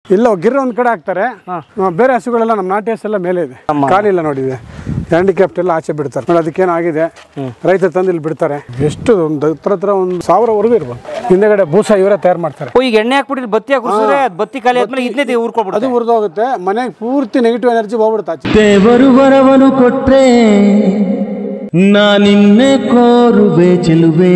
ಇಲ್ಲ ಗಿರ್ ಒಂದ್ ಕಡೆ ಹಾಕ್ತಾರೆ ಆ, ಬೇರೆ ಹಸುಗಳೆಲ್ಲ ನಮ್ಮ ನಾಟಿ ಹಸು ಎಲ್ಲ ಮೇಲೆ ಇದೆ ಕಾಲಿಲ್ಲ ನೋಡಿದೆ ಹ್ಯಾಂಡಿಕ್ಯಾಪ್ಟ್ ಎಲ್ಲ ಆಚೆ ಬಿಡ್ತಾರೆ ನೋಡಿ ಅದಕ್ಕೇನು ಆಗಿದೆ ರೈತ ತಂದು ಇಲ್ಲಿ ಬಿಡ್ತಾರೆ ಎಷ್ಟು ಒಂದು ಹತ್ರ ಹತ್ರ ಒಂದು ಸಾವಿರವರೆಗೂ ಇರ್ಬೋದು ಹಿಂದೆಗಡೆ ಬೂಸ ಇವರೇ ತಯಾರು ಮಾಡ್ತಾರೆ ಓ ಈಗ ಎಣ್ಣೆ ಹಾಕ್ಬಿಟ್ಟು ಇಲ್ಲಿ ಬತ್ತಿ ಹಾಕಿಸಿದ್ರೆ ಅದು ಬತ್ತಿ ಖಾಲಿ ಆದ್ಮೇಲೆ ಇದನ್ನೇ ಊರ್ಕೊಬಿಡುತ್ತೆ ಅದು ಉರಿದೋಗುತ್ತೆ ಮನೆಗೆ ಪೂರ್ತಿ ನೆಗೆಟಿವ್ ಎನರ್ಜಿ ಹೋಗ್ಬಿಡುತ್ತೆ ಆಚೆ ದೇವರು ವರವನು ಕೊಟ್ರೆ ನಾನಿನ್ನೆ ಕೋರುವೆ ಚೆಲುವೆ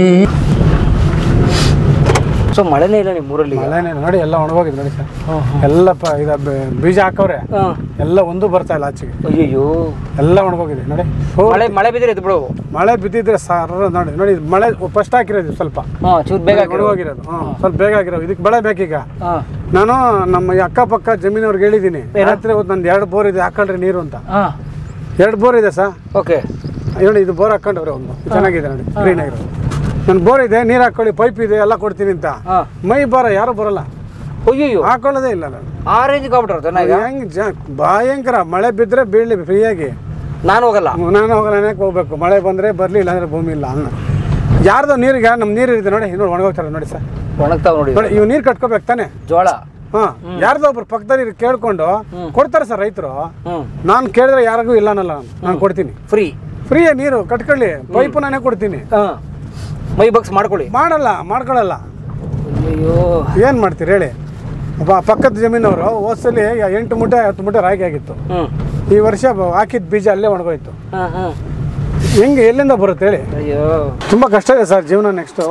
ಸೊ ಮಳೆನೇ ಇಲ್ಲ ನಿಮ್ಮ ಊರಲ್ಲಿ ಈಗ. ಮಳೆನೇ ನೋಡಿ ಎಲ್ಲ ಒಣಗೋಗಿದೆ ನೋಡಿ ಸರ್ ಎಲ್ಲ ಪ ಇದ ಬೆ- ಬೀಜ ಹಾಕವ್ರೆ ಹಾ. ಎಲ್ಲ ಒಂದು ಬರ್ತಾ ಇಲ್ಲ ಆಚೆಗೆ ಅಯ್ಯಯ್ಯೋ ಎಲ್ಲ ಒಣಗೋಗಿದೆ ನೋಡಿ ಹೋ, ಮಳೆ ಮಳೆ ಬಿದ್ದರೆ ಎದ್ದು ಬಿಡು ಮಳೆ ಬಿದ್ದಿದ್ರೆ ಸಾರ ನೋಡಿ ನೋಡಿ ಇದು ಮಳೆ ಫಸ್ಟ್ ಹಾಕಿರೋದು ಸ್ವಲ್ಪ ಹಾಂ ಚೂರು ಬೇಗ ಹಾಕಿಡು. ಒಣಗೋಗಿರೋದು ಹ್ಮ್, ಸ್ವಲ್ಪ ಬೇಗ ಹಾಕಿರೋದು ಇದಕ್ಕೆ ಬೆಳೆ ಬೇಕೀಗ ಹಾಂ ನಾನು ನಮ್ಮ ಈ ಅಕ್ಕಪಕ್ಕ ಜಮೀನವ್ರಿಗೆ ಹೇಳಿದ್ದೀನಿ ರಾತ್ರಿ ಹೊತ್ತು ನಂದು ಎರಡು ಬೋರ್ ಇದೆ ಹಾಕೊಳ್ರಿ ನೀರು ಅಂತ ಹಾಂ ಎರಡು ಬೋರ್ ಇದೆ ಸರ್ ಓಕೆ ನೋಡಿ ಇದು ಬೋರ್ ಹಾಕೊಂಡವ್ರೆ ಒಂದು ಚೆನ್ನಾಗಿದೆ ನೋಡಿ ಕ್ಲೀನ್ ಆಗಿರೋದು ನನ್ನ ಬೋರ್ ಇದೆ ನೀರು ಹಾಕೊಳ್ಳಿ ಪೈಪ್ ಇದೆ ಎಲ್ಲ ಕೊಡ್ತೀನಿ ಅಂತ ಹಾಂ ಮೈ ಬಾರ ಯಾರು ಬರಲ್ಲ ಅಯ್ಯಯ್ಯೋ ಹಾಕೊಳ್ಳೋದೇ ಇಲ್ಲ ನಾನು ಆ ರೇಂಜ್ಗೆ ಆಗ್ಬಿಟ್ರೆ ಈಗ ಹೆಂಗ್ ಜ ಭಯಂಕರ ಮಳೆ ಬಿದ್ದರೆ ಬೀಳಲಿ ಫ್ರೀಯಾಗಿ ನಾನು ಹೋಗಲ್ಲ ನಾನು ಹೋಗಲ್ಲ ನೆನಕ್ಕೆ ಹೋಗ್ಬೇಕು ಮಳೆ ಬಂದರೆ ಬರಲಿ ಇಲ್ಲಾಂದ್ರೆ ಭೂಮಿ ಇಲ್ಲ ಅನ್ನ ಯಾರ್ದೋ ನೀರಿಗೆ ನಮ್ಮ ನೀರು ಇದೆ ನೋಡಿ ನೋಡಿ ಒಣಗೋಗ್ತಾರೆ ನೋಡಿ ಸರ್ ಒಣಗ್ತಾವ ನೋಡಿ ನೋಡಿ ಇವ್ ನೀರು ಕಟ್ಕೋಬೇಕು ತಾನೆ ಜೋಳ ಹಾಂ ಯಾರ್ದೋ ಒಬ್ರು ಪಕ್ಕದಲ್ಲಿ ಕೇಳ್ಕೊಂಡು ಕೊಡ್ತಾರೆ ಸರ್ ರೈತರು ಹ್ಞೂ ನಾನು ಕೇಳಿದ್ರೆ ಯಾರಿಗೂ ಇಲ್ಲ ಅನ್ನಲ್ಲ ನಾನು ಕೊಡ್ತೀನಿ ಫ್ರೀ ಫ್ರೀಯೇ ನೀರು ಕಟ್ಕೊಳ್ಳಿ ಪೈಪು ನಾನೇ ಕೊಡ್ತೀನಿ ಹಾಂ ಮೈ ಬಗ್ಸ್ ಮಾಡ್ಕೊಳ್ಳಿ ಮಾಡಲ್ಲ ಮಾಡ್ಕೊಳ್ಳಲ್ಲ ಅಯ್ಯೋ ಏನು ಮಾಡ್ತೀರಿ ಹೇಳಿ ಒಬ್ಬ ಪಕ್ಕದ ಜಮೀನವರು ಹೋದ್ಸಲಿ ಎಂಟು ಮೂಟೆ ಹತ್ತು ಮೂಟೆ ರಾಗಿ ಆಗಿತ್ತು ಹ್ಞೂ ಈ ವರ್ಷ ಬ- ಹಾಕಿದ ಬೀಜ ಅಲ್ಲೇ ಒಣಗೋಯ್ತು ಹಾಂ ಹಾಂ ಹೆಂಗೆ ಎಲ್ಲಿಂದ ಬರುತ್ತೆ ಹೇಳಿ ಅಯ್ಯೋ ತುಂಬ ಕಷ್ಟ ಇದೆ ಸರ್ ಜೀವನ ನೆಕ್ಸ್ಟು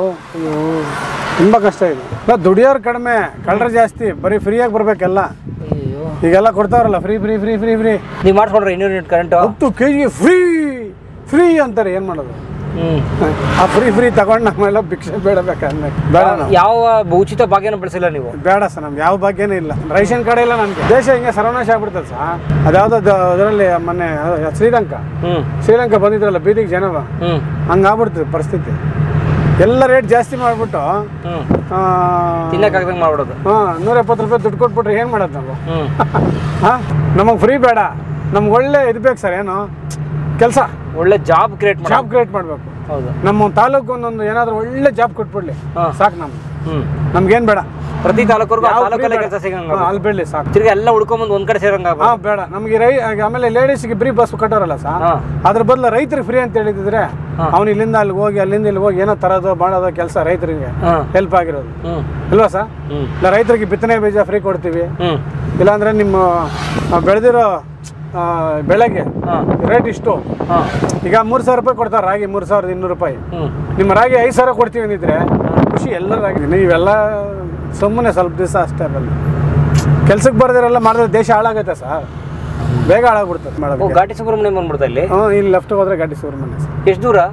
ತುಂಬ ಕಷ್ಟ ಇದೆ ಇಲ್ಲ, ದುಡಿಯೋರು ಕಡಿಮೆ ಕಳ್ಳರು ಜಾಸ್ತಿ ಬರೀ ಫ್ರೀಯಾಗಿ ಬರ್ಬೇಕೆಲ್ಲ ಅಯ್ಯೋ ಈಗೆಲ್ಲ ಕೊಡ್ತಾರಲ್ಲ free free free free free ನೀವು ಮಾಡ್ಕೊಂಡ್ರೆ ಇನ್ನೂರು ಯೂನಿಟ್ ಕರೆಂಟು ಹತ್ತು ಕೆ ಜಿಗೆ ಫ್ರೀ ಫ್ರೀ ಅಂತಾರೆ ಏನು ಮಾಡೋದು ಹ್ಞೂ ಆ ಫ್ರೀ ಫ್ರೀ ತಗೊಂಡು ನಮ್ಮೆಲ್ಲ ಭಿಕ್ಷೆ ಬೇಡಬೇಕಂದ್ರೆ ಬೇಡ ನಾವು ಯಾವ ಉಚಿತ ಭಾಗ್ಯನ ಬಳಸಿಲ್ಲ ನೀವು ಬೇಡ ಸರ್ ನಮ್ಗೆ ಯಾವ ಭಾಗ್ಯನೂ ಇಲ್ಲ ರೇಷನ್ ಕಾರ್ಡ್ ಇಲ್ಲ ನನಗೆ ದೇಶ ಹಿಂಗೆ ಸರ್ವನಾಶ ಆಗ್ಬಿಡ್ತದೆ ಸರ್ ಅದ್ಯಾವುದೋ ಅದರಲ್ಲಿ ಮೊನ್ನೆ ಅದು ಶ್ರೀಲಂಕಾ ಹ್ಞೂ ಶ್ರೀಲಂಕಾ ಬಂದಿದ್ರಲ್ಲ ಬೀದಿಗೆ ಜನವ ಹ್ಞೂ ಹಂಗೆ ಆಗ್ಬಿಡ್ತದೆ ಪರಿಸ್ಥಿತಿ ಎಲ್ಲ ರೇಟ್ ಜಾಸ್ತಿ ಮಾಡಿಬಿಟ್ಟು ಹ್ಞೂ ತಿನ್ನಕ್ಕಾಗ್ದಂಗೆ ಮಾಡ್ಬಿಡೋದು ಹಾಂ ನೂರ ಎಪ್ಪತ್ತು ರೂಪಾಯಿ ದುಡ್ಡು ಕೊಟ್ಬಿಟ್ರೆ ಏನು ಮಾಡೋದು ನಾವು ಹ್ಞೂ ಹಾಂ ನಮಗೆ ಫ್ರೀ ಬೇಡ ನಮ್ಗೆ ಒಳ್ಳೆ ಇದು ಬೇಕು ಸರ್ ಏನು ಕೆಲಸ ಒಳ್ಳೆ ಜಾಬ್ ಕ್ರಿಯೇಟ್ ಮಾಡಿ ಜಾಬ್ ಕ್ರಿಯೇಟ್ ಮಾಡಬೇಕು ಹೌದು ನಮ್ಮ ತಾಲೂಕು ಒಂದೊಂದು ಏನಾದರೂ ಒಳ್ಳೆ ಜಾಬ್ ಕೊಟ್ಬಿಡ್ಲಿ ಹಾ. ಸಾಕು ನಮ್ಗೆ ಹ್ಞೂ ನಮ್ಗೇನು ಬೇಡ ಪ್ರತಿ ತಾಲೂಕರ್ಗೂ ಆ ಯಾವ free ತಾಲೂಕಲ್ಲೇ ಬೇಡ. ಕೆಲಸ ಸಿಗಂಗ ಹಾ, ಅಲ್ಲಿ ಬೆಳ್ಳಿ ಸಾಕು ತಿರ್ಗಿ ಎಲ್ಲ ಹುಡ್ಕೊಂಬಂದು ಒಂದ್ ಕಡೆ ಸೇರಂಗ ಹಾಂ ಬೇಡ ನಮಗೆ ರೈ ಆಮೇಲೆ ಲೇಡೀಸ್ಗೆ ಫ್ರೀ ಬಸ್ ಕೊಟ್ಟವ್ರಲ್ಲ ಸರ್ ಹಾ. ಅದ್ರ ಬದಲು ರೈತರಿಗೆ ಫ್ರೀ ಅಂತ ಹೇಳಿದ್ರೆ ಅವ್ನು ಇಲ್ಲಿಂದ ಅಲ್ಲಿಗೆ ಹೋಗಿ ಅಲ್ಲಿಂದ ಇಲ್ಲಿ ಹೋಗಿ ಏನೋ ತರೋದು ಮಾಡೋದು ಕೆಲಸ ರೈತರಿಗೆ ಹಾ ಹೆಲ್ಪ್ ಆಗಿರೋದು ಹ್ಞೂ ಇಲ್ವಾ ಸರ್ ಹ್ಞೂ ಇಲ್ಲ ರೈತರಿಗೆ ಬಿತ್ತನೆ ಬೀಜ ಫ್ರೀ ಕೊಡ್ತೀವಿ ಹ್ಞೂ ಇಲ್ಲಾಂದ್ರೆ ನಿಮ್ಮ ಆ, ಬೆಳೆದಿರೋ ಆ, ಬೆಳೆಗೆ ಹಾಂ ರೇಟ್ ಇಷ್ಟು ಹಾಂ ಈಗ ಮೂರು ಸಾವಿರ ರೂಪಾಯಿ ಕೊಡ್ತಾರೆ ರಾಗಿ ಮೂರು ಸಾವಿರದ ಇನ್ನೂರು ರೂಪಾಯಿ ಹ್ಞೂ ನಿಮ್ಮ ರಾಗಿ ಐದು ಸಾವಿರ ಕೊಡ್ತೀವಿ ಅಂದಿದ್ರೆ ಖುಷಿ ಎಲ್ಲರಾಗಿ ನೀವೆಲ್ಲ ಸುಮ್ಮನೆ ಸ್ವಲ್ಪ ದಿವಸ ಅಷ್ಟೇ ಬಲ್ಲ ಕೆಲ್ಸಕ್ಕೆ ಬರ್ದಿರೆಲ್ಲ ಮಾಡಿದ್ರೆ ದೇಶ ಹಾಳಾಗುತ್ತೆ ಸರ್ ಬೇಗ ಹಾಳಾಗ್ಬಿಡ್ತದೆ ಓ ಮಾಡೋದು ಘಾಟಿ ಸುಬ್ರಹ್ಮಣ್ಯ ಬಂದ್ಬಿಡ್ತಾ ಇಲ್ಲಿ ಹ್ಞೂ ಇಲ್ಲಿ ಲೆಫ್ಟ್ ಹೋದ್ರೆ ಗಾಡಿ ಸುಬ್ರಹ್ಮಣ್ಯ ಸರ್ ಎಷ್ಟು ದೂರ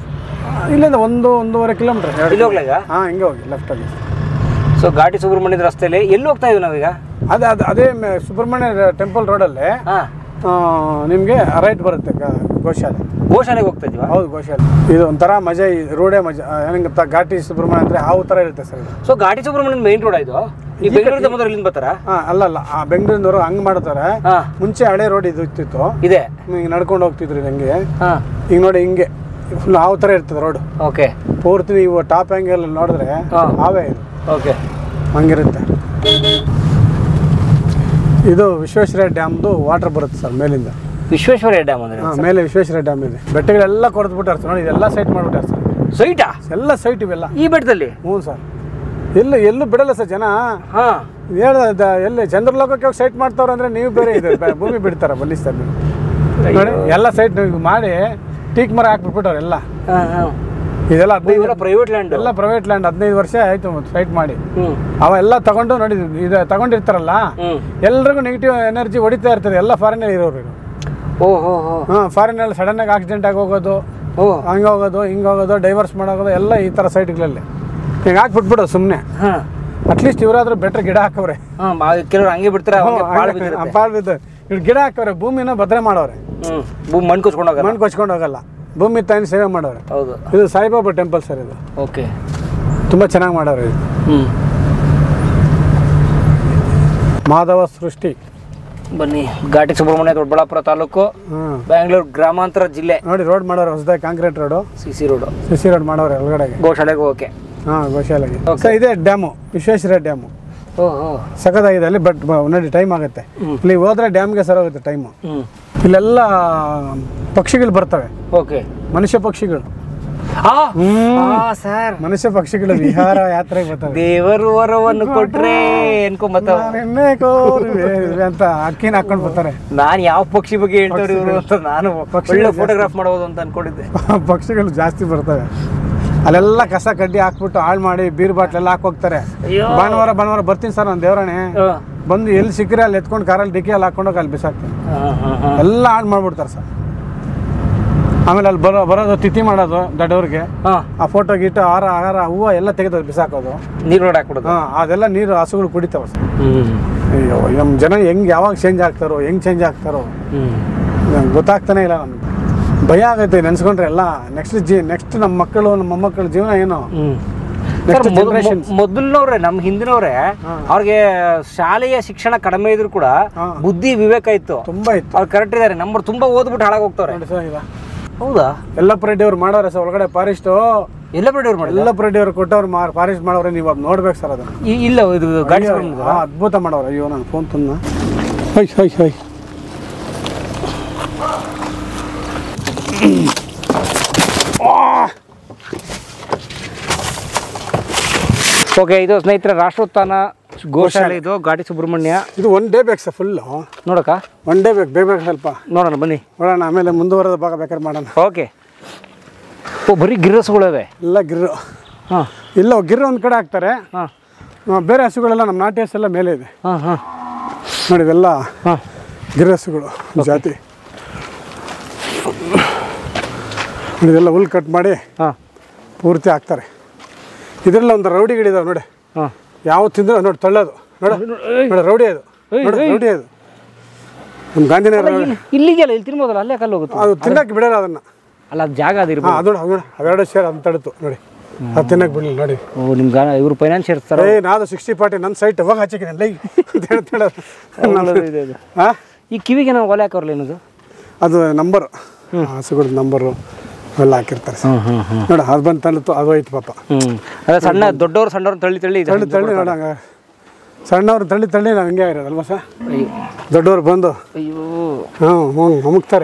ಇಲ್ಲಿಂದ ಒಂದು ಒಂದೂವರೆ ಕಿಲೋಮೀಟರ್ ಇಲ್ಲಿ ಹೋಗ್ಲಾಗ ಹಾಂ ಹಿಂಗೆ ಹೋಗಿ ಲೆಫ್ಟಲ್ಲಿ ಸೊ ಘಾಟಿ ಸುಬ್ರಹ್ಮಣ್ಯದ ರಸ್ತೆಯಲ್ಲಿ ಎಲ್ಲಿ ಹೋಗ್ತಾ ಇದೀವಿ ನಾವೀಗ ಅದೇ ಅದು ಅದೇ ಮೆ- ಸುಬ್ರಹ್ಮಣ್ಯ ಟೆಂಪಲ್ ರೋಡಲ್ಲಿ ಹಾಂ ನಿಮಗೆ ರೈಟ್ ಬರುತ್ತೆ ಗ- ಗೋಶಾಲೆ ಗೋಶಾಲೆಗೆ ಹೋಗ್ತಾ ಇದೀವ ಹೌದು ಗೋಶಾಲೆ ಇದು ಒಂಥರ ಮಜಾ ಈ ರೋಡೇ ಮಜಾ ಹೆಂಗೆ ಗೊತ್ತಾ ಘಾಟಿ ಸುಬ್ರಹ್ಮಣ್ಯ ಅಂದರೆ ಹಾವು ಥರ ಇರುತ್ತೆ ಸರ್ ಇದು ಸೊ ಘಾಟಿ ಸುಬ್ರಹ್ಮಣ್ಯದ ಮೇನ್ ರೋಡ್ ಇದು ಈ ಬೆಂಗಳೂರಿಂದ ಮೊದಲು ಇಲ್ಲಿಂದ ಬರ್ತಾರಾ ಹಾಂ ಅಲ್ಲ ಅಲ್ಲ ಆ ಬೆಂಗಳೂರಿನವರು ಹಂಗೆ ಮಾಡ್ತಾರೆ ಹಾಂ ಮುಂಚೆ ಹಳೆ ರೋಡ್ ಇದು ಇತ್ತಿತ್ತು ಇದೆ ಹಿಂಗೆ ನಡ್ಕೊಂಡು ಹೋಗ್ತಿದ್ರು ಹಂಗೆ ಹಾಂ ಈಗ ನೋಡಿ ಹಿಂಗೆ ಫುಲ್ ಹಾವು ಥರ ಇರ್ತದೆ ರೋಡ್ ಓಕೆ ಪೂರ್ತಿ ನೀವು ಟಾಪ್ ಆ್ಯಂಗಲ್ ನೋಡಿದ್ರೆ ಹಾ. ಹಾವೇ ಇದು ಓಕೆ ಹಂಗಿರುತ್ತೆ ಇದು ವಿಶ್ವೇಶ್ವರ ಡ್ಯಾಮ್ದು ವಾಟರ್ ಬರುತ್ತೆ ಸರ್ ಮೇಲಿಂದ ವಿಶ್ವೇಶ್ವರಯ್ಯ ಡ್ಯಾಮ್ ಅಂದ್ರೆ ಹಾಂ ಮೇಲೆ ವಿಶ್ವೇಶ್ವರ ಡ್ಯಾಮ್ ಇದೆ ಬೆಟ್ಟಗಳೆಲ್ಲ ಕೊಡ್ದ್ಬಿಟ್ಟಾರೆ ಸರ್ ನೋಡಿ ಇದೆಲ್ಲ ಸೈಟ್ ಮಾಡಿಬಿಟ್ಟಾರೆ ಸರ್ ಸೈಟಾ ಎಲ್ಲ ಸೈಟ್ ಇವೆಲ್ಲ ಈ ಬೆಟ್ಟದಲ್ಲಿ ಹ್ಞೂ ಸರ್ ಎಲ್ಲೂ ಎಲ್ಲೂ ಬಿಡಲ್ಲ ಸರ್ ಜನ ಹಾಂ ಹೇಳ ಎಲ್ಲಿ ಚಂದ್ರಲೋಕಕ್ಕೆ ಹೋಗಿ ಸೈಟ್ ಮಾಡ್ತಾವ್ರೆ ಅಂದರೆ ನೀವು ಬೇರೆ ಇದು ಬ- ಭೂಮಿ ಬಿಡ್ತಾರ ಬನ್ನಿ ಸರ್ ನೀವು ನೋಡಿ ಎಲ್ಲ ಸೈಟ್ ಮಾಡಿ ಟೀಕ್ ಮರ ಹಾಕ್ಬಿಟ್ಬಿಟ್ಟವ್ರೆ ಎಲ್ಲ ಹಾಂ ಹಾಂ ಇದೆಲ್ಲ ಹದಿನೈದು ಇವೆಲ್ಲ ಪ್ರೈವೇಟ್ ಲ್ಯಾಂಡ್ ಎಲ್ಲ ಪ್ರೈವೇಟ್ ಲ್ಯಾಂಡ್ ಹದಿನೈದು ವರ್ಷ ಆಯಿತು ಸೈಟ್ ಮಾಡಿ ಹ್ಞೂ ಅವೆಲ್ಲ ತಗೊಂಡು ನೋಡಿ ಇದು ತಗೊಂಡಿರ್ತಾರಲ್ಲ ಹ್ಞೂ ಎಲ್ರಿಗೂ ನೆಗೆಟಿವ್ ಎನರ್ಜಿ ಹೊಡಿತಾ ಇರ್ತದೆ ಎಲ್ಲ ಫಾರಿನಲ್ಲಿ ಇರೋರು ಓ ಹೋ ಹೋ ಹಾಂ ಫಾರಿನಲ್ಲಿ ಸಡನ್ನಾಗಿ ಆಕ್ಸಿಡೆಂಟ್ ಆಗಿ ಹೋಗೋದು ಓ ಹಂಗೆ ಹೋಗೋದು ಹಿಂಗೆ ಹೋಗೋದು ಡೈವರ್ಸ್ ಮಾಡೋದು ಎಲ್ಲ ಈ ಥರ ಸೈಟ್ಗಳಲ್ಲಿ ಹಿಂಗೆ ಹಾಕ್ಬಿಟ್ಬಿಡು ಸುಮ್ಮನೆ ಹಾಂ ಅಟ್ಲೀಸ್ಟ್ ಇವರಾದ್ರೂ ಬೆಟ್ರ್ ಗಿಡ ಹಾಕವ್ರೆ ಹಾಂ ಕೆಲವರು ಹಂಗೆ ಬಿಡ್ತಾರೆ ಅವಂಗೆ ಪಾಳು ಬಿದ್ದಿರುತ್ತೆ ಪಾಳು ಬಿದ್ದು ಇವ್ರು ಗಿಡ ಹಾಕವ್ರೆ ಭೂಮಿನ ಭದ್ರೆ ಮಾಡವ್ರೆ ಹ್ಞೂ ಭೂಮಿ ಮಣ್ಣು ಕೊಚ್ಕೊಂಡು ಹೋಗಲ್ಲ ಮಣ್ಣು ಕೊಚ್ಕೊಂಡು ಹೋಗಲ್ಲ ಭೂಮಿ ತಾಯಿನ ಸೇವೆ ಮಾಡವ್ರೆ ಹೌದು ಇದು ಸಾಯಿಬಾಬಾ ಟೆಂಪಲ್ ಸರ್ ಇದು ಓಕೆ ತುಂಬ ಚೆನ್ನಾಗಿ ಮಾಡವ್ರೆ ಇದು ಹ್ಞೂ ಮಾಧವ ಸೃಷ್ಟಿ ಬನ್ನಿ ಘಾಟಿ ಸುಬ್ರಹ್ಮಣ್ಯ ದೊಡ್ಡಬಳ್ಳಾಪುರ ತಾಲೂಕು ಹ್ಮ್ ಬ್ಯಾಂಗ್ಳೂರು ಗ್ರಾಮಾಂತರ ಜಿಲ್ಲೆ ನೋಡಿ ರೋಡ್ ಮಾಡೋರು ಹೊಸದಾಗಿ concrete road C C road C C road ಮಾಡೋರೆ ಒಳಗಡೆಗೆ ಗೋಶಾಲೆಗೆ ಓಕೆ ಹಾಂ ಗೋಶಾಲೆಗೆ ಸರ್ ಇದೇ ಡ್ಯಾಮು ವಿಶ್ವೇಶ್ವರ ಡ್ಯಾಮು ಓ ಓ ಸಖತ್ತಾಗಿದೆ ಅಲ್ಲಿ ಬಟ್ ನೋಡಿ ಟೈಮ್ ಆಗುತ್ತೆ ಇಲ್ಲಿ ಹೋದ್ರೆ ಡ್ಯಾಮ್ಗೆ ಸರ್ ಹೋಗುತ್ತೆ ಟೈಮು ಹ್ಮ್ ಇಲ್ಲೆಲ್ಲ ಪಕ್ಷಿಗಳು ಬರ್ತವೆ ಓಕೆ ಮನುಷ್ಯ ಪಕ್ಷಿಗಳು ಆ ಸರ್ ಮನುಷ್ಯ ಪಕ್ಷಿಗಳು ವಿಹಾರ ಯಾತ್ರೆಗೆ ಬರ್ತವೆ ದೇವರು ವರವನ್ನು ಕೊಟ್ರೆ ಅನ್ಕೊಂಬತ್ತಾವ ನಾನೆನ್ನೇ ಕೋರುವೆ ಅಂತ ಅಕ್ಕಿನ ಹಾಕೊಂಡು ಬರ್ತಾರೆ ನಾನ್ ಯಾವ ಪಕ್ಷಿ ಬಗ್ಗೆ ಹೇಳ್ತಾರೆ ಇವರು ಅಂತ ನಾನು ಒಳ್ಳೆ ಫೋಟೋಗ್ರಾಫ್ ಮಾಡೋದು ಅಂತ ಅನ್ಕೊಂಡಿದ್ದೆ ಪಕ್ಷಿಗಳು ಜಾಸ್ತಿ ಬರ್ತವೆ ಅಲ್ಲೆಲ್ಲ ಕಸ ಕಡ್ಡಿ ಹಾಕ್ಬಿಟ್ಟು ಹಾಳು ಮಾಡಿ ಬೀರ್ ಬಾಟ್ಲೆಲ್ಲ ಹಾಕೋಗ್ತಾರೆ ಅಯ್ಯೋ. ಭಾನುವಾರ ಭಾನುವಾರ ಬರ್ತೀನಿ ಸರ್ ನಾನು ದೇವರಾಣೆ ಆ, ಬಂದು ಎಲ್ಲಿ ಸಿಕ್ಕರೆ ಅಲ್ಲಿ ಎತ್ಕೊಂಡು ಕಾರಲ್ಲಿ ಡಿಕ್ಕಿಯಲ್ಲಿ ಹಾಕೊಂಡೋಗಿ ಅಲ್ಲಿ ಬಿಸಾಕ್ತಾರೆ ಆ, ಆ, ಆ. ಎಲ್ಲ ಹಾಳು ಮಾಡ್ಬಿಡ್ತಾರೆ ಸರ್ ಆಮೇಲೆ ಅಲ್ಲಿ ಬರೋ ಬರೋದು ತಿಥಿ ಮಾಡೋದು ದೊಡ್ಡವ್ರಿಗೆ ಹಾ ಆ ಫೋಟೋ ಗೀಟೋ ಹಾರ ಹಾರ ಹೂವು ಎಲ್ಲ ತೆಗೆದು ಬಿಸಾಕೋದು ನೀರ್ ನೋಡಿ ಹಾಕ್ಬಿಡೋದು ಹಾಂ ಅದೆಲ್ಲ ನೀರು ಹಸುಗಳು ಕುಡಿತಾವೆ ಸರ್ ಹ್ಮ್ ಅಯ್ಯೋ ನಮ್ಮ ಜನ ಹೆಂಗೆ ಯಾವಾಗ ಚೇಂಜ್ ಆಗ್ತಾರೋ ಹೆಂಗೆ ಚೇಂಜ್ ಆಗ್ತಾರೋ ಹ್ಮ್ ನಂಗೆ ಗೊತ್ತಾಗ್ತಾನೆ ಇಲ್ಲ ನಮ್ಗೆ ಭಯ ಆಗೈತೆ ನೆನ್ಸ್ಕೊಂಡ್ರೆ ಎಲ್ಲ ನೆಕ್ಸ್ಟ್ ಜಿ ನೆಕ್ಸ್ಟ್ ನಮ್ಮ ಮಕ್ಕಳು ನಮ್ಮ ಮೊಮ್ಮಕ್ಕಳ ಜೀವನ ಏನು ಹ್ಮ್ Next ಸರ್, ಮೊದ್- generations. ಮೊದ್- ಮೊದಲಿನವ್ರೆ ನಮ್ಮ ಹಿಂದಿನವ್ರೆ ಅವ್ರಿಗೆ ಶಾಲೆಯ ಶಿಕ್ಷಣ ಕಡಿಮೆ ಇದ್ರು ಕೂಡ ಹಾ. ಬುದ್ಧಿ ವಿವೇಕ ಇತ್ತು ತುಂಬ ಇತ್ತು ಅವ್ರು ಕರೆಕ್ಟ್ ಇದಾರೆ ನಂಬರ್ ತುಂಬಾ ಓದ್ಬಿಟ್ಟು ಹಾಳಾಗ್ ಹೋಗ್ತವ್ರೆ ನೋಡಿ ಸರ್ ಈಗ ಹೌದಾ ಯಲ್ಲಪ್ಪ ರೆಡ್ಡಿ ಅವ್ರು ಮಾಡೋರೆ ಸರ್ ಒಳಗಡೆ ಫಾರೆಸ್ಟು ಎಲ್ಲ ಬಿಡಿ ಅವ್ರು ಮಾಡಿಲ್ಲ ಯಲ್ಲಪ್ಪ ರೆಡ್ಡಿ ಅವ್ರು ಕೊಟ್ಟವ್ರು ಮಾರ್ ಫಾರೆಸ್ಟ್ ಮಾಡೋರೆ ನೀವು ಅದು ನೋಡ್ಬೇಕು ಸರ್ ಅದನ್ನು ಇಲ್ಲ ಇದು ಗಾಡಿ ಹಾ, ಅದ್ಭುತ ಮಾಡೋರು ಅಯ್ಯೋ ನಾನು ಫೋನ್ ತಂದ ಹೈ ಹೈ ಹೈ ಓಕೆ ಇದು ಸ್ನೇಹಿತರ ರಾಷ್ಟ್ರೋತ್ಥಾನ ಗೋಶಾಲೆ ಇದು ಘಾಟಿ ಸುಬ್ರಹ್ಮಣ್ಯ ಇದು ಒನ್ ಡೇ ಬೇಕು ಸರ್ ಫುಲ್ಲು ನೋಡಕ್ಕ ಒನ್ ಡೇ ಬೇಕು ಬೇಕು ಬೇಕು ಸ್ವಲ್ಪ ನೋಡೋಣ ಬನ್ನಿ ನೋಡೋಣ ಆಮೇಲೆ ಮುಂದುವರೆದ ಭಾಗ ಬೇಕಾದ್ರೆ ಮಾಡೋಣ ಓಕೆ ಓ ಬರೀ ಗಿರ್ರಸ್ಗಳಿವೆ ಎಲ್ಲ ಗಿರ್ರು ಹಾಂ ಇಲ್ಲ ಗಿರ್ರು ಒಂದು ಕಡೆ ಹಾಕ್ತಾರೆ ಹಾಂ ಆ, ಬೇರೆ ಹಸುಗಳೆಲ್ಲ ನಮ್ಮ ನಾಟಿ ಹಸು ಎಲ್ಲ ಮೇಲೆ ಇದೆ ಹಾಂ ಹಾಂ ನೋಡಿ ಇವೆಲ್ಲ ಹಾಂ ಗಿರ್ ಹಸುಗಳು ಜಾತಿ ನೋಡಿ ಇದೆಲ್ಲ ಹುಲ್ ಕಟ್ ಮಾಡಿ ಹಾಂ ಪೂರ್ತಿ ಹಾಕ್ತಾರೆ ಇದರಲ್ಲಿ ಒಂದು ರೌಡಿಗಳಿದಾವೆ ನೋಡಿ ಹಾಂ ಯಾವ ತಿಂದ್ರೆ ನೋಡಿ ತಳ್ಳೋದು ನೋಡು ನೋಡಿ ರೌಡಿ ಅದು ನೋಡಿ ರೌಡಿ ಅದು ನಮ್ಮ ಗಾಂಧಿನಗರ ರೌಡಿ. ಇಲ್ಲಿಗೆಲ್ಲ ಇಲ್ಲಿ ತಿನ್ಬೋದಲ್ಲ ಅಲ್ಲೇ ಕಲ್ಲು ಹೋಗುತ್ತೆ ಅದು ತಿನ್ನಕ್ಕೆ ಬಿಡಲ್ಲ ಅದನ್ನ ಅಲ್ಲ ಅದು ಜಾಗ ಹಾಂ ಅದಿರ್ಬೋದು ಅದು ನೋಡಿ ಅದು ನೋಡಿ ಅವೆರಡು ಸೇರ್ ಅಂತ ತಡಿತು ನೋಡಿ ಅದು ತಿನ್ನಕ್ಕೆ ಬಿಡಲಿಲ್ಲ ನೋಡಿ ಓ ನಿಮ್ಮ ಗಾ ಇವರು ಫೈನಾನ್ಷಿಯರ್ಸ್ ಥರ ಏ ನಾದು ಸಿಕ್ಸ್ಟಿ ಪಾರ್ಟಿ ನನ್ನ ಸೈಟ್ ಹೋಗಿ ಹಚ್ಚಿದ್ದೀನಿ ಲೈ ಅಂತ ಹೇಳ್ತಾಳೆ ಇದೆ ಇದು ಹಾಂ ಈ ಕಿವಿಗೆ ನಾವು ಒಲೆ ಹಾಕೋರ್ಲ ಏನದು ಅದು ನಂಬರು ಹಸುಗಳ ನಂಬರು ಅವೆಲ್ಲ ಹಾಕಿರ್ತಾರೆ ಸರ್ ಹ್ಞೂ ಹ್ಞೂ ಹ್ಞೂ ನೋಡಿ ಅದು ಬಂದು ತಳ್ಳಿತು ಅದು ಹೋಯ್ತು ಪಾಪ ಹ್ಞೂ ಅದೇ ಸಣ್ಣ ದೊಡ್ಡವ್ರು ಸಣ್ಣವ್ರು ತಳ್ಳಿ ತಳ್ಳಿ ಇದೆ ತಳ್ಳಿ ತಳ್ಳಿ ನೋಡ ಹಂಗೆ ಸಣ್ಣವ್ರು ತಳ್ಳಿ ತಳ್ಳಿ ನಾವು ಹಿಂಗೆ ಆಗಿರೋದಲ್ವ ಸರ್ ಅಯ್ಯೋ ದೊಡ್ಡವ್ರು ಬಂದು ಅಯ್ಯೋ ಹಾಂ ಹ್ಞೂ ಅಮುಕ್ತಾರೆ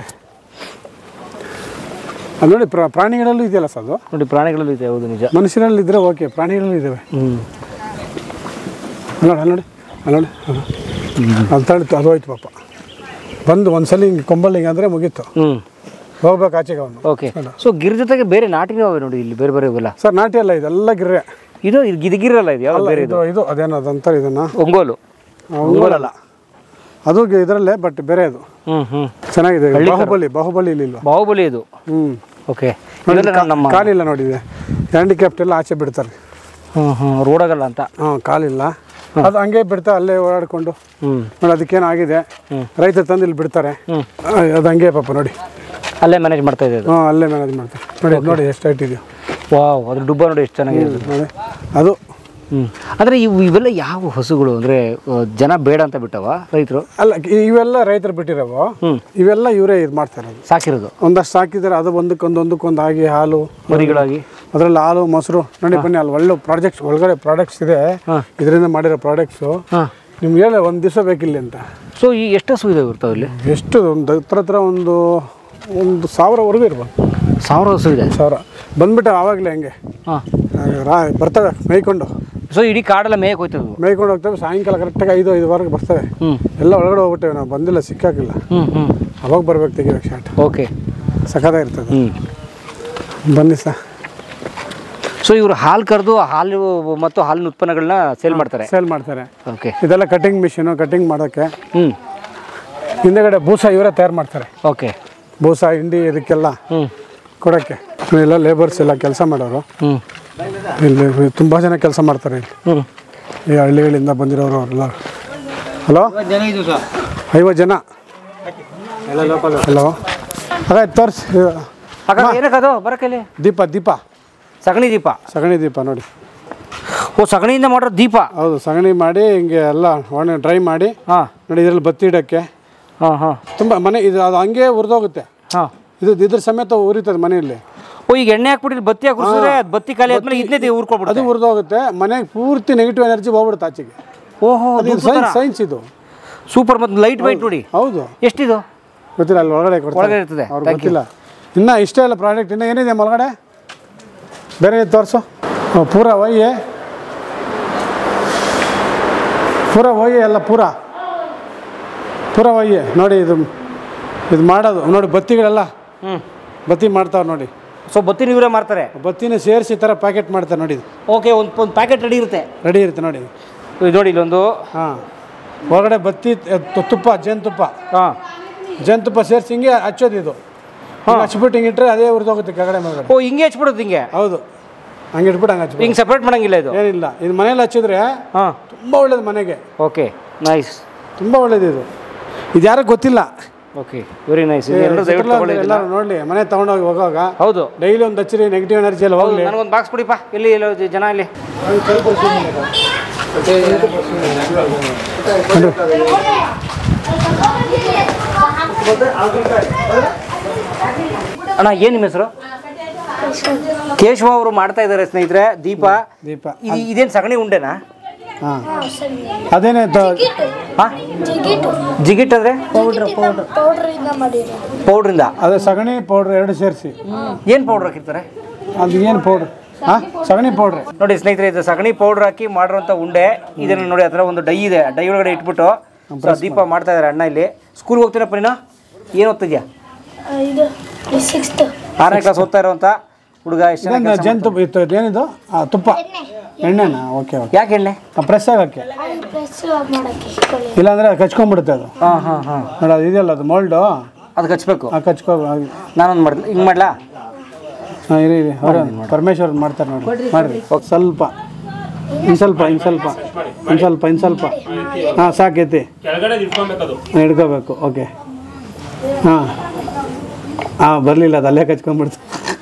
ಅದು ನೋಡಿ ಪ್ರ ಪ್ರಾಣಿಗಳಲ್ಲೂ ಇದೆಯಲ್ಲ ಸರ್ ಅದು ನೋಡಿ ಪ್ರಾಣಿಗಳಲ್ಲೂ ಇದೆ ಹೌದು ನಿಜ ಮನುಷ್ಯರಲ್ಲಿ ಇದ್ರೆ ಓಕೆ ಪ್ರಾಣಿಗಳಲ್ಲೂ ಇದ್ದಾವೆ ಹ್ಞೂ ನೋಡಿ ಅಲ್ಲಿ ನೋಡಿ ಅಲ್ಲಿ ನೋಡಿ ಅದು ತಳಿತು ಅದು ಹೋಯ್ತು ಪಾಪ ಬಂದು ಒಂದ್ಸಲ ಹಿಂಗೆ ಕೊಂಬಲ್ಲಿ ಹಿಂಗೆ ಅಂದರೆ ಮುಗೀತು ಹ್ಞೂ ಹೋಗ್ಬೇಕು ಆಚೆಗೆ ಅವನು ಓಕೆ ಸೊ ಗಿರ್ ಜೊತೆಗೆ ಬೇರೆ ನಾಟಿನೂ ಅವೆ ನೋಡಿ ಇಲ್ಲಿ ಬೇರೆ ಬೇರೆ ಇವೆಲ್ಲ ಸರ್ ನಾಟಿ ಅಲ್ಲ ಇದೆಲ್ಲ ಗಿರ್ರೆ ಇದು ಇದು ಗಿದಿಗಿರಲ್ಲ ಇದು ಯಾವ್ದು ಬೇರೆ ಇದು ಇದು ಇದು ಅದೇನೋ ಅದಂತಾರೆ ಇದನ್ನು ಒಂಗೋಲು ಒಂಗೋಲಲ್ಲ ಅದು ಇದರಲ್ಲೇ ಬಟ್ ಬೇರೆ ಅದು ಹ್ಞೂ ಹ್ಞೂ ಚೆನ್ನಾಗಿದೆ ಬಾಹುಬಲಿ ಬಾಹುಬಲಿ ಇಲ್ಲಿಲ್ವಾ ಬಾಹುಬಲಿ ಇದು ಹ್ಞೂ ಓಕೆ ಇದೆಲ್ಲ ನಮ್ಮ ಕಾಲಿಲ್ಲ ನೋಡಿದೆ ಹ್ಯಾಂಡಿಕ್ಯಾಪ್ಟ್ ಎಲ್ಲ ಆಚೆ ಬಿಡ್ತಾರೆ ಹ್ಞೂ ಹ್ಞೂ ರೋಡಾಗಲ್ಲ ಅಂತ ಹಾಂ ಕಾಲಿಲ್ಲ ಅದು ಹಂಗೆ ಬಿಡ್ತಾ ಅಲ್ಲೇ ಓಡಾಡ್ಕೊಂಡು ಹ್ಞೂ ನೋಡಿ ಅದಕ್ಕೇನು ಆಗಿದೆ ರೈತರು ತಂದು ಇಲ್ಲಿ ಬಿಡ್ತಾರೆ ಹ್ಞೂ ಆ, ಅದು ಹಂಗೆ ಪಾಪ ನೋಡಿ ಅಲ್ಲೇ ಮ್ಯಾನೇಜ್ ಮಾಡ್ತಾ ಇದೆ ಅದು ಹಾಂ ಅಲ್ಲೇ ಮ್ಯಾನೇಜ್ ಮಾಡ್ತಾರೆ ನೋಡಿ ಅದ್ ನೋಡಿ ಎಷ್ಟು ಹೈಟ್ ಇದೆಯೋ ವಾವ್ ಅದ್ರ ಡುಬ್ಬ ನೋಡಿ ಎಷ್ಟು ಚೆನ್ನಾಗಿದೆ ಅದು. ನೋಡಿ ಅದು ಹ್ಞೂ ಅಂದರೆ ಇವು ಇವೆಲ್ಲ ಯಾವ ಹಸುಗಳು ಅಂದರೆ ಜನ ಬೇಡ ಅಂತ ಬಿಟ್ಟವ ರೈತರು ಅಲ್ಲ ಇ- ಇವೆಲ್ಲ ರೈತರು ಬಿಟ್ಟಿರವು ಹ್ಮ್. ಇವೆಲ್ಲ ಇವರೇ ಇದು ಮಾಡ್ತಾ ಇರೋದು ಸಾಕಿರೋದು ಒಂದಷ್ಟು ಹಾಕಿದ್ದಾರೆ ಅದು ಒಂದಕ್ಕೊಂದು ಒಂದಕ್ಕೊಂದು ಆಗಿ ಹಾಲು ಮರಿಗಳಾಗಿ ಅದರಲ್ಲಿ ಹಾಲು ಮೊಸರು ನೋಡಿ ಬನ್ನಿ ಅಲ್ಲಿ ಒಳ್ಳೆ ಪ್ರಾಜೆಕ್ಟ್ಸ್ ಒಳಗಡೆ ಪ್ರಾಡಕ್ಟ್ಸ್ ಇದೆ ಇದರಿಂದ ಮಾಡಿರೋ ಪ್ರಾಡಕ್ಟ್ಸು ಹಾಂ ನಿಮ್ಗೆ ಹೇಳಿ ಒಂದು ದಿವಸ ಬೇಕಿಲ್ಲ ಅಂತ ಸೊ ಈ ಎಷ್ಟು ಹಸು ಇದಾವೆ ಇರ್ತಾವೆ ಇಲ್ಲಿ ಎಷ್ಟು ಒಂದು ಹತ್ರ ಹತ್ರ ಒಂದು ಒಂದು ಸಾವಿರವರೆಗೂ ಇರ್ಬೋದು ಸಾವಿರ ಹಸು ಇದೆ ಸಾವಿರ ಬಂದ್ಬಿಟ್ಟು ಆವಾಗಲೇ ಹಂಗೆ ಹಾಂ ಆಗ ರಾ ಬರ್ತವೆ ಮೇಯ್ಕೊಂಡು ಸೊ ಇಡೀ ಕಾಡೆಲ್ಲ ಮೇಯಕ್ಕೆ ಹೋಯ್ತದೆ ಮೇಯ್ಕೊಂಡು ಹೋಗ್ತವೆ ಸಾಯಂಕಾಲ ಕರೆಕ್ಟಾಗಿ ಐದು ಐದುವರೆಗೆ ಬರ್ತವೆ ಹ್ಞೂ ಎಲ್ಲ ಒಳಗಡೆ ಹೋಗ್ಬಿಟ್ಟೇವೆ ನಾವು ಬಂದಿಲ್ಲ ಸಿಕ್ಕಾಕಿಲ್ಲ ಹ್ಞೂ ಹ್ಞೂ ಅವಾಗ ಬರ್ಬೇಕು ತೆಗಿಬೇಕು ಶಾರ್ಟ್ ಓಕೆ ಸಖತ್ತಾಗಿರ್ತದೆ ಹ್ಞೂ ಬನ್ನಿ ಸರ್ ಸೊ ಇವರು ಹಾಲು ಕರೆದು ಹಾಲು ಮತ್ತು ಹಾಲಿನ ಉತ್ಪನ್ನಗಳನ್ನ ಸೇಲ್ ಮಾಡ್ತಾರೆ ಸೇಲ್ ಮಾಡ್ತಾರೆ ಓಕೆ ಇದೆಲ್ಲ ಕಟಿಂಗ್ ಮಿಷಿನು ಕಟಿಂಗ್ ಮಾಡೋಕ್ಕೆ ಹ್ಞೂ ಹಿಂದೆಗಡೆ ಬೂಸ ಇವರೇ ತಯಾರು ಮಾಡ್ತಾರೆ ಓಕೆ ಬೂಸ ಹಿಂಡಿ ಇದಕ್ಕೆಲ್ಲ ಹ್ಞೂ ಕೊಡೋಕ್ಕೆ ಎಲ್ಲ ಲೇಬರ್ಸ್ ಎಲ್ಲ ಕೆಲಸ ಮಾಡೋರು ಹ್ಞೂ ಇಲ್ಲಿ ತುಂಬ ಜನ ಕೆಲಸ ಮಾಡ್ತಾರೆ ಇಲ್ಲಿ ಹ್ಞೂ ಈ ಹಳ್ಳಿಗಳಿಂದ ಬಂದಿರೋರು ಅವರೆಲ್ಲ ಹಲೋ ಐವತ್ತು ಜನ ಹಲೋ ಹಾಗಾಯ್ತು ತೋರಿಸಿ ಅಕ್ಕ ಏನಕ್ಕದು ಬರಕಲ್ಲಿ ದೀಪ ದೀಪ ಸಗಣಿ ದೀಪ ಸಗಣಿ ದೀಪ ನೋಡಿ ಓ ಸಗಣಿಯಿಂದ ಮಾಡಿರೋ ದೀಪ ಹೌದು ಸಗಣಿ ಮಾಡಿ ಹಿಂಗೆ ಎಲ್ಲ ಒಣ ಡ್ರೈ ಮಾಡಿ ಹಾಂ ನೋಡಿ ಇದರಲ್ಲಿ ಬತ್ತಿ ಇಡೋಕ್ಕೆ ಹಾಂ ಹಾಂ ತುಂಬ ಮನೆ ಇದು ಅದು ಹಂಗೆ ಉರಿದೋಗುತ್ತೆ ಹಾಂ ಇದು ಇದ್ರ ಸಮೇತ ಉರಿತದೆ ಮನೆಯಲ್ಲಿ ಓ ಈಗ ಎಣ್ಣೆ ಹಾಕ್ಬಿಟ್ಟು ಬತ್ತಿ ಹಾಕಿದ್ರೆ ಅದು ಬತ್ತಿ ಖಾಲಿ ಆದ್ಮೇಲೆ ಇದನ್ನೇ ಊರ್ಕೊಬಿಡುತ್ತೆ ಅದು ಉರಿದೋಗುತ್ತೆ ಮನೆಗೆ ಪೂರ್ತಿ ನೆಗೆಟಿವ್ ಎನರ್ಜಿ ಹೋಗ್ಬಿಡುತ್ತೆ ಆಚೆಗೆ ಓಹೋ ಸೈನ್ಸ್ ಸೈನ್ಸ್ ಇದು ಸೂಪರ್ ಮತ್ತು ಲೈಟ್ ವೈಟ್ ನೋಡಿ ಹೌದು ಎಷ್ಟಿದು ಗೊತ್ತಿಲ್ಲ ಅಲ್ಲಿ ಒಳಗಡೆ ಕೊಡ್ತಾರೆ. ಒಳಗಡೆ ಇರ್ತದೆ. ಅವ್ರಿಗೆ Thank you. ಗೊತ್ತಿಲ್ಲ ಇನ್ನ ಇಷ್ಟೇ ಇಲ್ಲ ಪ್ರಾಡಕ್ಟ್ ಇನ್ನ ಏನಿದೆ ಒಳಗಡೆ ಬೇರೆ ತೋರಿಸು ಪೂರ ಒಯ್ಯೆ ಪೂರ ಒಯ್ಯೆ ಎಲ್ಲ ಪೂರ ಪೂರ ಒಯ್ಯೆ ನೋಡಿ ಇದು ಇದು ಮಾಡೋದು ನೋಡಿ ಬತ್ತಿಗಳೆಲ್ಲ ಹ್ಞೂ ಬತ್ತಿ ಮಾಡ್ತಾವ್ರೆ ನೋಡಿ ಸೊ ಬತ್ತಿ ಇವರೇ ಮಾರ್ತಾರೆ ಬತ್ತಿನ ಸೇರಿಸಿ ಈ ಥರ ಪ್ಯಾಕೆಟ್ ಮಾಡ್ತಾರೆ ನೋಡಿ ಓಕೆ ಒಂದು ಒಂದು ಪ್ಯಾಕೆಟ್ ರೆಡಿ ಇರುತ್ತೆ ರೆಡಿ ಇರುತ್ತೆ ನೋಡಿ ಇದು ನೋಡಿ ಇಲ್ಲೊಂದು ಹಾಂ ಒಳಗಡೆ ಬತ್ತಿ ತ- ತುಪ್ಪ ಜೇನುತುಪ್ಪ ಹಾಂ ಜೇನುತುಪ್ಪ ಸೇರಿಸಿ ಹಿಂಗೆ ಹಚ್ಚೋದು ಇದು ಹಿಂಗೆ ಹಚ್ಬಿಟ್ಟು ಹಿಂಗೆ ಇಟ್ಟರೆ ಅದೇ ಉರಿದೋಗುತ್ತೆ ಕೆಳಗಡೆ ಮೇಲ್ಗಡೆ ಓ ಹಿಂಗೆ ಹಚ್ಬಿಡೋದು ಹಿಂಗೆ ಹೌದು ಹಂಗೆ ಇಟ್ಬಿಟ್ಟು ಹಂಗೆ ಹಚ್ಬಿಟ್ಟು ಹಿಂಗೆ ಸಪ್ರೇಟ್ ಮಾಡಂಗಿಲ್ಲ ಇದು ಏನಿಲ್ಲ ಇದು ಮನೇಲಿ ಹಚ್ಚಿದ್ರೆ ಹಾಂ ತುಂಬ ಒಳ್ಳೇದು ಮನೆಗೆ ಓಕೆ ನೈಸ್ ತುಂಬ ಒಳ್ಳೇದು ಇದು ಇದು ಯಾರಿಗೆ ಗೊತ್ತಿಲ್ಲ ಓಕೆ ವೆರಿ ನೈಸ್ ಎಲ್ಲರೂ ದಯವಿಟ್ಟು ತಗೊಳ್ಳಿ ಇದನ್ನ. ಎಲ್ಲರೂ ನೋಡಲಿ ಮನೆ ತೊಗೊಂಡೋಗಿ ಹೋಗುವಾಗ ಹೌದು ಡೈಲಿ ಒಂದು ಹಚ್ಚಿರಿ ನೆಗೆಟಿವ್ ಎನರ್ಜಿ ಎಲ್ಲ ಹೋಗಲಿ ನನಗೊಂದು ಬಾಕ್ಸ್ ಕೊಡಿಪ್ಪ ಇಲ್ಲಿ ಎಲ್ಲ ಜನ ಇಲ್ಲಿ ಅಣ್ಣ ಏನು ನಿಮ್ಮ ಹೆಸರು ಕೇಶವ ಅವರು ಮಾಡ್ತಾ ಇದ್ದಾರೆ ಸ್ನೇಹಿತರೆ ದೀಪ ದೀಪ ಇದು ಇದೇನು ಸಗಣಿ ಉಂಡೆನಾ ಹಾಂ ಅದೇನೇ ತ- ಹಾಂ ಜಿಗಿಟು ಜಿಗಿಟ್ ಅಂದರೆ ಪೌಡ್ರ್ ಪೌಡ್ರ್ ಪೌಡ್ರ್ ಇಂದ ಮಾಡಿರೋದು ಪೌಡ್ರಿಂದ ಅದೇ ಸಗಣಿ ಪೌಡ್ರ್ ಎರಡು ಸೇರಿಸಿ ಏನು ಪೌಡ್ರ್ ಹಾಕಿರ್ತಾರೆ ಅದು ಏನು ಪೌಡ್ರ್ ಹಾಂ ಸಗಣಿ ಪೌಡ್ರ್ ನೋಡಿ ಸ್ನೇಹಿತರೆ ಇದು ಸಗಣಿ ಪೌಡರ್ ಹಾಕಿ ಮಾಡಿರುವಂಥ ಉಂಡೆ ಇದನ್ನು ನೋಡಿ ಆ ಥರ ಒಂದು ಡೈ ಇದೆ ಆ ಡೈ ಒಳಗಡೆ ಇಟ್ಬಿಟ್ಟು ಸೊ ದೀಪ ಮಾಡ್ತಾ ಇದ್ದಾರೆ ಅಣ್ಣ ಇಲ್ಲಿ ಸ್ಕೂಲ್ಗೆ ಹೋಗ್ತೀನಪ್ಪ ನೀನು ಏನು ಓದ್ತಿದ್ಯಾ ಆ, ಇದು ಸಿಕ್ಸ್ತ್ ಆರನೇ ಕ್ಲಾಸ್ ಓದ್ತಾ ಇರುವಂಥ ಹುಡುಗ ಎಷ್ಟು ಇದೇನು ಚೆನ್ನಾಗಿ ಜೇನುತುಪ್ಪ ಇತ್ತು ಇದೇನಿದು ಆ, ತುಪ್ಪ ಎಣ್ಣೆನಾ ಓಕೆ ಓಕೆ ಯಾಕೆ ಎಣ್ಣೆ ಪ್ರೆಸ್ ಆಗೋಕ್ಕೆ ಪ್ರೆಸ್ ಮಾಡಕ್ಕೆ ಕೊಳೆ ಇಲ್ಲಾಂದರೆ ಅದು ಕಚ್ಕೊಂಡ್ಬಿಡುತ್ತೆ ಅದು ಹಾಂ ಹಾಂ ಹಾಂ ನೋಡಿ ಅದು ಇದೆಯಲ್ಲ ಅದು ಮೋಲ್ಡು ಅದಕ್ಕೆ ಹಚ್ಬೇಕು ಆ ಕಚ್ಕೊ ನಾನೊಂದು ಮಾಡ್ಲಿ ಹಿಂಗೆ ಮಾಡ್ಲಾ ಹಾಂ ಇರಿ ಇರಿ ಅವರು ಪರಮೇಶ್ವರ್ ಮಾಡ್ತಾರೆ ನೋಡಿ ಮಾಡಿರಿ ಸ್ವಲ್ಪ ಇನ್ನು ಸ್ವಲ್ಪ ಇನ್ನು ಸ್ವಲ್ಪ ಇನ್ನು ಸ್ವಲ್ಪ ಇನ್ನು ಸ್ವಲ್ಪ ಹಾಂ ಸಾಕೈತಿ ಹಿಡ್ಕೋಬೇಕು ಓಕೆ ಹಾಂ ಹಾಂ ಬರಲಿಲ್ಲ ಅದು ಅಲ್ಲೇ ಕಚ್ಕೊಂಡ್ಬಿಡ್ತು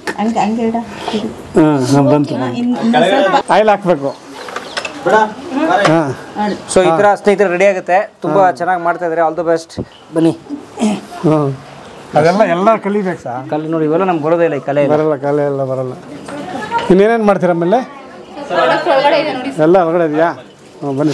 ಹಾಂ ಹಾಂ ಬಂತು ಆಯಿಲ್ ಹಾಕ್ಬೇಕು ಹಾಂ ಸೊ ಈ ಥರ ಸ್ನೇಹಿತರೆ ರೆಡಿ ಆಗುತ್ತೆ ತುಂಬ ಚೆನ್ನಾಗಿ ಮಾಡ್ತಾ ಇದ್ದಾರೆ ಆಲ್ ದ ಬೆಸ್ಟ್ ಬನ್ನಿ ಹ್ಞೂ ಅದೆಲ್ಲ ಎಲ್ಲ ಕಲಿಬೇಕು ಸಾ ಕಲ್ಲು ನೋಡಿ ಇವೆಲ್ಲ ನಮ್ಗೆ ಬರೋದೇ ಇಲ್ಲ ಈ ಕಲೆ ಎಲ್ಲ. ಬರಲ್ಲ ಕಲೆ ಎಲ್ಲ ಬರಲ್ಲ ಇನ್ನೇನೇನು ಮಾಡ್ತೀರ ಆಮೇಲೆ ಎಲ್ಲ ಹೊರಗಡೆ ಇದೆಯಾ ಹ್ಞೂ ಬನ್ನಿ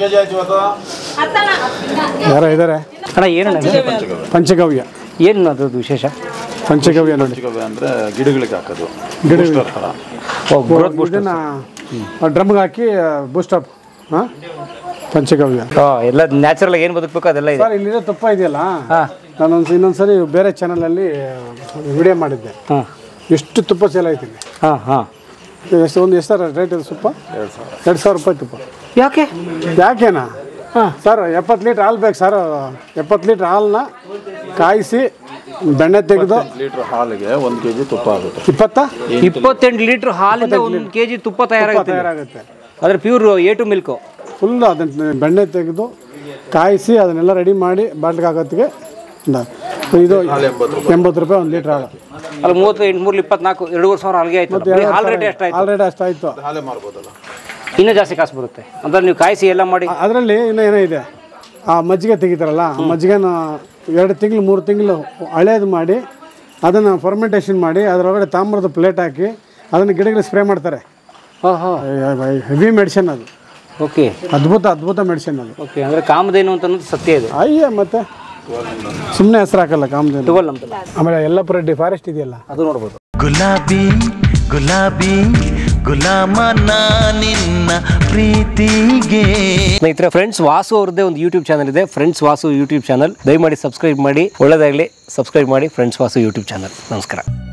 ಯಾರೋ ಇದ್ದಾರೆ ಅಣ್ಣ ಏನು ಪಂಚಗವ್ಯ ಏನು ಅದ್ರದ್ದು ವಿಶೇಷ ಪಂಚಗವ್ಯ ನೋಡಿ ಅಂದ್ರೆ ಗಿಡಗಳಿಗೆ ಹಾಕೋದು ಗಿಡ Booster ಥರ. ಓ ಗ್ರೋತ್ ಬೂಸ್ಟ್ ಇದನ್ನ ಡ್ರಮ್ಗೆ ಹಾಕಿ ಬೂಸ್ಟಪ್ ಹಾಂ ಪಂಚಗವ್ಯ ಎಲ್ಲ ನ್ಯಾಚುರಲ್ ಏನು ಬದುಕಬೇಕು ಅದೆಲ್ಲ ಇದೆ ಸರ್ ಇಲ್ಲಿರೋ ತುಪ್ಪ ಇದೆಯಲ್ಲ ಹಾಂ ನಾನೊಂದು ಇನ್ನೊಂದ್ಸರಿ ಬೇರೆ ಚಾನಲಲ್ಲಿ ವಿಡಿಯೋ ಮಾಡಿದ್ದೆ ಹಾಂ ಎಷ್ಟು ತುಪ್ಪ ಸೇಲ್ ಆಯ್ತು ಇಲ್ಲಿ ಹಾಂ ಹಾಂ ಎಷ್ಟು ಒಂದು ಎಷ್ಟು ಸರ್ ರೇಟ್ ಇದೆ ತುಪ್ಪ ಎರಡು ಸಾವಿರ ರೂಪಾಯಿ ತುಪ್ಪ ಯಾಕೆ ಯಾಕೆನಾ ಸರ್ ಎಪ್ಪತ್ತು ಲೀಟ್ರ್ ಹಾಲು ಬೇಕು ಸರ್ ಎಪ್ಪತ್ತು ಲೀಟ್ರ್ ಹಾಲನ್ನ ಕಾಯಿಸಿ ಬೆಣ್ಣೆ ತೆಗೆದು ಲೀಟರ್ ಹಾಲಿಗೆ ಒಂದು ಕೆ ಜಿ ತುಪ್ಪ ಆಗುತ್ತೆ ಇಪ್ಪತ್ತ ಇಪ್ಪತ್ತೆಂಟು ಲೀಟ್ರ್ ಹಾಲಿಂದ ಒಂದು ಕೆ ಜಿ ತುಪ್ಪ ತುಪ್ಪ ತಯಾರಾಗುತ್ತೆ ತಯಾರಾಗುತ್ತೆ ಅದ್ರ pure A two milk full ಅದನ್ನ ಬೆಣ್ಣೆ ತೆಗೆದು ಕಾಯಿಸಿ ಅದನ್ನೆಲ್ಲ ರೆಡಿ ಮಾಡಿ ಬಾಟ್ಲಿಗೆ ಹಾಕೋತ್ತಿಗೆ ನ- ಇದು ಎಂಬತ್ತು ರೂಪಾಯಿ ಒಂದು ಲೀಟ್ರ್ ಹಾಲು ಅಲ್ಲಿ ಮೂವತ್ತು ಎಂಟು ಮೂರು ಇಪ್ಪತ್ನಾಲ್ಕು ಎರಡೂವರೆ ಸಾವಿರ ಅಲ್ಲಿಗೆ ಆಯ್ತು ಹಾಲ್ ರೇಟ್ ಎಷ್ಟಾಯ್ತು ಆಲ್ರೆಡಿ ಅಷ್ಟಾಯಿತು ಹಾಲೇ ಮಾರ್ಬೋದಲ್ಲ ಇನ್ನೂ ಜಾಸ್ತಿ ಕಾಸು ಬರುತ್ತೆ ಅಂದ್ರೆ ನೀವು ಕಾಯಿಸಿ ಎಲ್ಲ ಮಾಡಿ ಅದರಲ್ಲಿ ಇನ್ನೂ ಏನೋ ಇದೆ ಆ ಮಜ್ಜಿಗೆ ತೆಗಿತಾರಲ್ಲ ಆ ಮಜ್ಜಿಗೆನ ಎರಡು ತಿಂಗಳು ಮೂರು ತಿಂಗಳು ಹಳೇದು ಮಾಡಿ ಅದನ್ನು ಫರ್ಮೆಂಟೇಷನ್ ಮಾಡಿ ಅದರೊಳಗಡೆ ತಾಮ್ರದ ಪ್ಲೇಟ್ ಹಾಕಿ ಅದನ್ನು ಗಿಡಗಳಿಗೆ ಸ್ಪ್ರೇ ಮಾಡ್ತಾರೆ ಓಹೋ ಹೆವಿ ಮೆಡಿಸಿನ್ ಅದು ಓಕೆ ಅದ್ಭುತ ಅದ್ಭುತ ಮೆಡಿಸಿನ್ ಅದು ಓಕೆ ಅಂದರೆ ಕಾಮಧೇನು ಅಂತ ಅನ್ನೋದು ಸತ್ಯ ಇದು ಅಯ್ಯ ಮತ್ತೆ ಸುಮ್ಮನೆ ಹೆಸರು ಹಾಕಲ್ಲ ಕಾಮಧೇನು ಟುವಲ್ ನಮ್ದು ಆಮೇಲೆ ಯಲ್ಲಾಪುರ ಡಿ ಫಾರೆಸ್ಟ್ ಇದೆಯಲ್ಲ ಅದು ನೋಡ್ಬೋದು ಗುಲಾಬಿ ಗುಲಾಬಿ ಗುಲಾಮ ನಿನ್ನ ಪ್ರೀತಿಗೆ ಸ್ನೇಹಿತರೆ ಫ್ರೆಂಡ್ಸ್ ವಾಸು ಅವ್ರದ್ದೇ ಒಂದು ಯೂಟ್ಯೂಬ್ ಚಾನಲ್ ಇದೆ ಫ್ರೆಂಡ್ಸ್ ವಾಸು ಯೂಟ್ಯೂಬ್ ಚಾನಲ್ ದಯಮಾಡಿ ಸಬ್ಸ್ಕ್ರೈಬ್ ಮಾಡಿ ಒಳ್ಳೆದಾಗಲಿ ಸಬ್ಸ್ಕ್ರೈಬ್ ಮಾಡಿ ಫ್ರೆಂಡ್ಸ್ ವಾಸು ಯೂಟ್ಯೂಬ್ ಚಾನಲ್ ನಮಸ್ಕಾರ